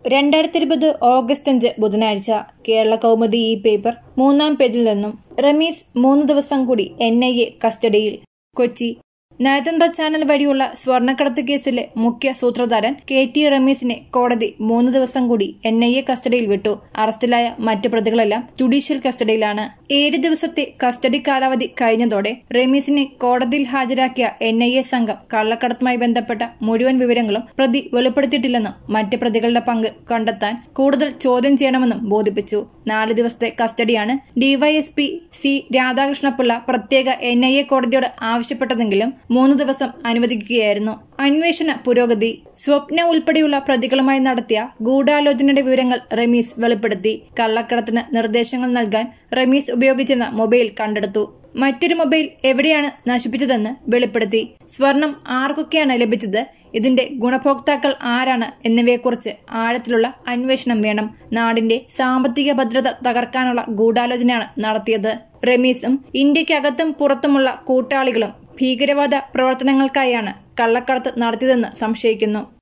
രണ്ടായിരത്തി ഇരുപത് ഓഗസ്റ്റ് അഞ്ച് ബുധനാഴ്ച കേരള കൗമുദി ഈ പേപ്പർ മൂന്നാം പേജിൽ നിന്നും റമീസ് മൂന്ന് ദിവസം കൂടി എൻ ഐ എ കസ്റ്റഡിയിൽ കൊച്ചി നയതന്ത്ര ചാനൽ വഴിയുള്ള സ്വർണ്ണക്കടത്ത് കേസിലെ മുഖ്യ സൂത്രധാരൻ കെ ടി റമീസിനെ കോടതി മൂന്ന് ദിവസം കൂടി എൻ ഐ എ കസ്റ്റഡിയിൽ വിട്ടു അറസ്റ്റിലായ മറ്റു പ്രതികളെല്ലാം ജുഡീഷ്യൽ കസ്റ്റഡിയിലാണ് ഏഴ് ദിവസത്തെ കസ്റ്റഡി കാലാവധി കഴിഞ്ഞതോടെ റമീസിനെ കോടതിയിൽ ഹാജരാക്കിയ എൻ ഐ എ സംഘം കള്ളക്കടത്തുമായി ബന്ധപ്പെട്ട മുഴുവൻ വിവരങ്ങളും പ്രതി വെളിപ്പെടുത്തിയിട്ടില്ലെന്നും മറ്റ് പ്രതികളുടെ പങ്ക് കണ്ടെത്താൻ കൂടുതൽ ചോദ്യം ചെയ്യണമെന്നും ബോധിപ്പിച്ചു നാല് ദിവസത്തെ കസ്റ്റഡിയാണ് ഡിവൈഎസ്പി സി രാധാകൃഷ്ണപിള്ള പ്രത്യേക എൻ ഐ എ കോടതിയോട് ആവശ്യപ്പെട്ടതെങ്കിലും മൂന്ന് ദിവസം അനുവദിക്കുകയായിരുന്നു അന്വേഷണ പുരോഗതി സ്വപ്ന ഉൾപ്പെടെയുള്ള പ്രതികളുമായി നടത്തിയ ഗൂഢാലോചനയുടെ വിവരങ്ങൾ റമീസ് വെളിപ്പെടുത്തി കള്ളക്കടത്തിന് നിർദ്ദേശങ്ങൾ നൽകാൻ റമീസ് ഉപയോഗിച്ചിരുന്ന മൊബൈൽ കണ്ടെടുത്തു മറ്റൊരു മൊബൈൽ എവിടെയാണ് നശിപ്പിച്ചതെന്ന് വെളിപ്പെടുത്തി സ്വർണം ആർക്കൊക്കെയാണ് ലഭിച്ചത് ഇതിന്റെ ഗുണഭോക്താക്കൾ ആരാണ് എന്നിവയെക്കുറിച്ച് ആഴത്തിലുള്ള അന്വേഷണം വേണം നാടിന്റെ സാമ്പത്തിക ഭദ്രത തകർക്കാനുള്ള ഗൂഢാലോചനയാണ് നടത്തിയത് റമീസും ഇന്ത്യക്കകത്തും പുറത്തുമുള്ള കൂട്ടാളികളും ഭീകരവാദ പ്രവർത്തനങ്ങൾക്കായാണ് കള്ളക്കടത്ത് നടത്തിയതെന്ന് സംശയിക്കുന്നു